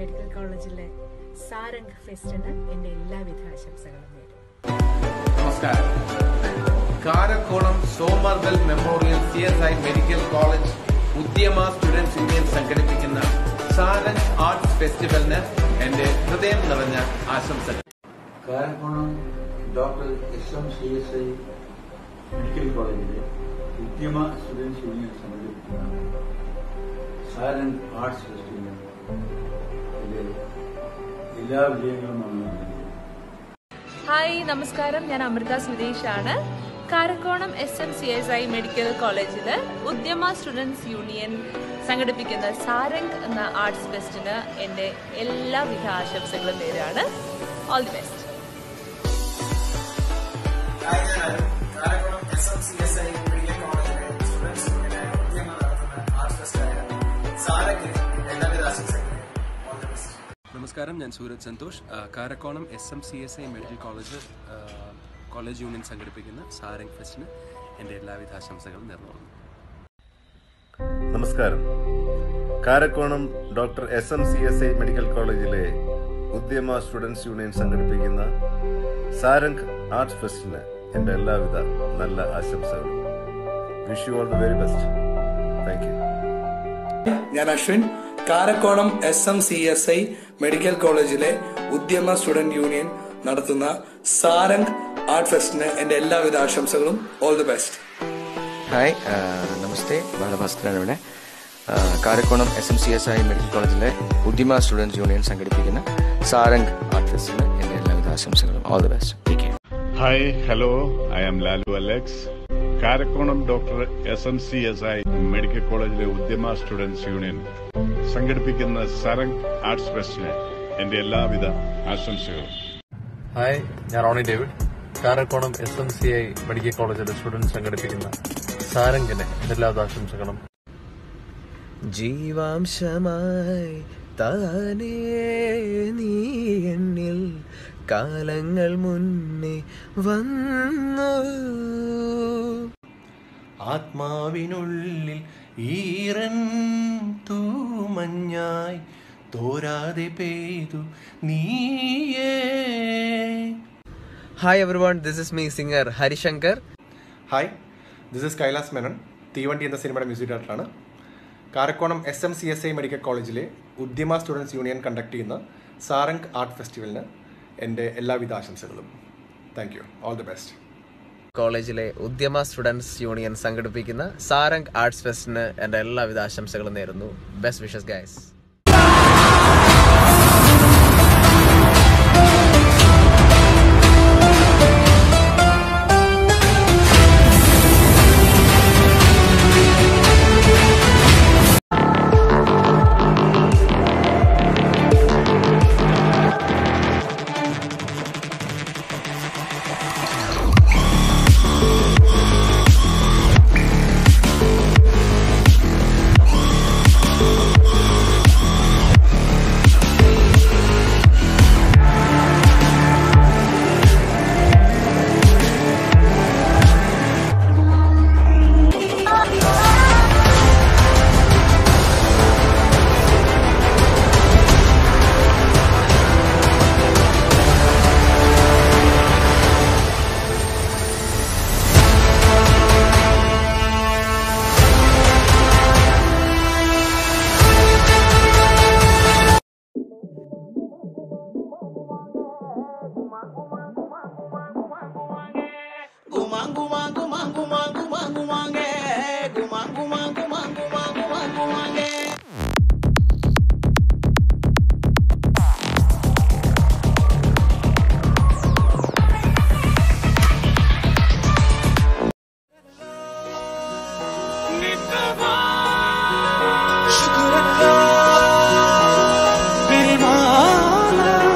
medical കോളേജിലെ സാരംഗ് ഫെസ്റ്റിന് എൻ്റെ എല്ലാവിധ ആശംസകളും നേരും നമസ്കാരം Karakonam Somervell memorial C S I medical college Udyama students union സംഘടിപ്പിക്കുന്ന സാരംഗ് ആർട്സ് ഫെസ്റ്റിവലിന് എന്റെ ഹൃദയം നിറഞ്ഞ ആശംസകൾ Karakonam doctor S M C S I medical കോളേജിലെ ഉദ്യമ സ്റ്റുഡൻസ് യൂണിയൻ സംഘടിപ്പിക്കുന്ന സാരംഗ് ആർട്സ് ഫെസ്റ്റിവലിന് എൻ്റെ എല്ലാ വിജയങ്ങളുമാണ് നൽകുന്നത് ഹായ് നമസ്കാരം ഞാൻ അമൃത സുരേഷ് ആണ് Karakonam S M C S I medical കോളേജിൽ ഉദ്യമ സ്റ്റുഡൻസ് യൂണിയൻ സംഘടിപ്പിക്കുന്ന സാരംഗ് എന്ന ആർട്സ് ഫെസ്റ്റിന് എൻ്റെ എല്ലാവിധ ആശംസകളും നേരാണ് ഓൾ ദി ബെസ്റ്റ് നമസ്കാരം ഞാൻ സൂരജ് സന്തോഷ് ആ, Karakonam S M C S I medical college ആ, കോളേജ് യൂണിയൻ സംഘടിപ്പിക്കുന്ന സാരംഗ് ഫെസ്റ്റിന് എൻ്റെ എല്ലാവിധ ആശംസകളും നേർന്നു നമസ്കാരം Karakonam doctor S M C S I medical കോളേജിലെ ഉദ്യമ സ്റ്റുഡൻസ് യൂണിയൻ സംഘടിപ്പിക്കുന്ന സാരംഗ് ആർട്സ് ഫെസ്റ്റിന് എൻ്റെ എല്ലാവിധ നല്ല ആശംസകളും wish you all the very best thank you ഞാൻ Ashwin Karakonam S M C S I medical കോളേജിലെ ഉദ്യമ സ്റ്റുഡന്റ് യൂണിയൻ നടത്തുന്ന സാരംഗ് ആർട്ട് ഫെസ്റ്റിന് എന്റെ എല്ലാവിധ ആശംസകളും ഓൾ ദി ബെസ്റ്റ് ഹായ് ആ, നമസ്തേ ബാലഭാസ്കരാണ് ഇവിടെ ആ, Karakonam S M C S I medical കോളേജിലെ ഉദ്യമ സ്റ്റുഡൻസ് യൂണിയൻ സംഘടിപ്പിക്കുന്ന സാരംഗ് ആർട്ട് ഫെസ്റ്റിന് എൻ്റെ എല്ലാവിധ ആശംസകളും all the best take care hi hello I am Lalu Alex Karakonam doctor S M C S I medical കോളേജിലെ ഉദ്യമ സ്റ്റുഡൻസ് യൂണിയൻ സംഘടിപ്പിക്കുന്ന സരങ് ആർട്സ് ഫെസ്റ്റിന് എന്റെ എല്ലാവിധ ആശംസകളും ഹായ് ഞാൻ Ronnie David Karakonam S M C I medical കോളേജിലെ സ്റ്റുഡൻസ് സംഘടിപ്പിക്കുന്ന സാരംഗിന് എല്ലാ ആശംസകളും ജീവാംശമായി താനേ നീ എന്നിൽ കാലങ്ങൾ മുന്നേ വന്നു ആത്മാവിനുള്ളിൽ ഈറൻ തൂമഞ്ഞായി തോരാതെ പെയ്തു നീയേ hi everyone this is me singer Harishankar hi this is Kailas Menon Theevandi എന്ന സിനിമയുടെ മ്യൂസിക് ഡയറക്ടറാണ് Karakonam S M C S I medical കോളേജിലെ ഉദ്യമ സ്റ്റുഡൻസ് യൂണിയൻ കണ്ടക്ട് ചെയ്യുന്ന സാരംഗ് ആർട്ട് ഫെസ്റ്റിവലിന് എൻ്റെ എല്ലാവിധ ആശംസകളും thank you all the best കോളേജിലെ ഉദ്യമ സ്റ്റുഡൻസ് യൂണിയൻ സംഘടിപ്പിക്കുന്ന സാരംഗ് ആർട്സ് ഫെസ്റ്റിന് എൻ്റെ എല്ലാവിധ ആശംസകളും നേരുന്നു ബെസ്റ്റ് വിഷസ് ഗൈസ്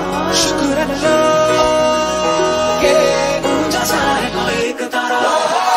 शुक्र अल्लाह के ऊंचा सारे को एक तारा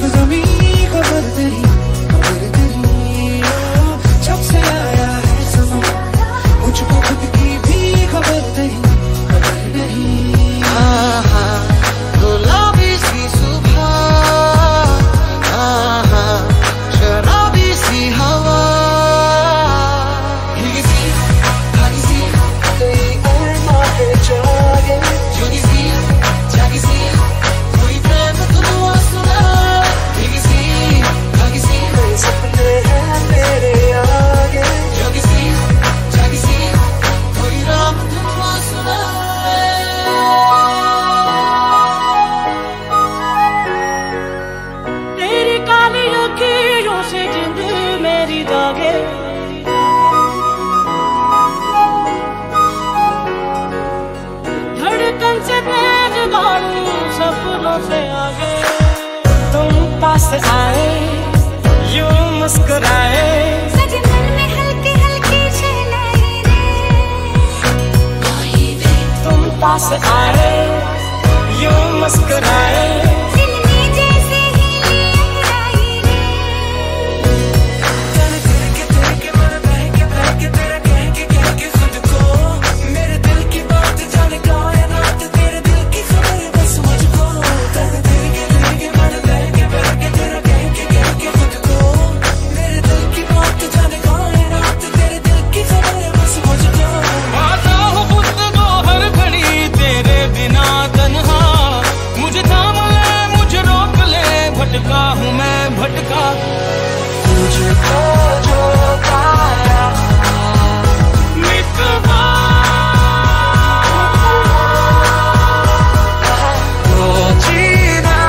जमी खबर तेरी खबर तेरी ओ, जब से आया है सनम मुझको खुद की भी खबर तेरी खबर नहीं आहा, गुलाबी सी सुबह आहा, शराबी सी हवा भीगी सी भागी सी कोई और मारे जागे जोगी सी जागी सी कोई प्रेम दुआ सुना भीगी सी भागी सी कोई सपने हैं मेरे आगे जोगी सी जागी सी कोई राम दुआ सुना तेरी काली अखियों से जिंद मेरी दागे धड़कन से तेज दौड़ू सपनों से आगे तुम पास आए यूं मुस्कुराए तुम पास आए यूं मुस्कुराए आता हूँ गुफ्तगू हर घड़ी तेरे बिना तन्हा मुझे थाम ले मुझे रोक ले भटका हूँ मैं भटका तुझको जो पाया मितवा वो जीना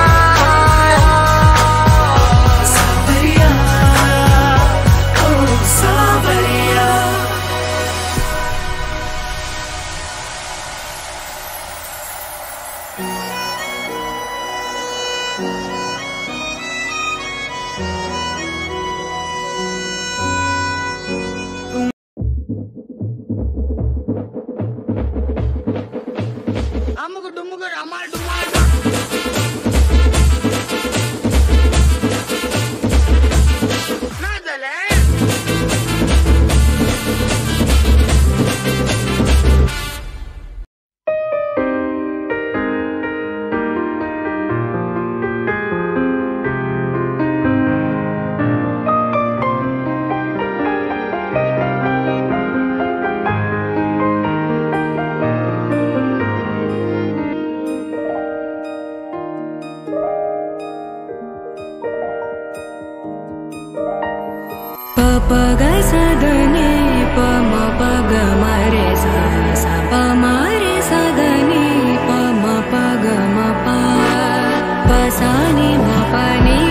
सावरिया ओ सावरिया అమ్మకు డుమ్ముకు అమ్మాయి డుమ్మాయి प प ग स ध नि प म प ग म रे स स प म रे स ध नि प म प ग म प प स नि म प नि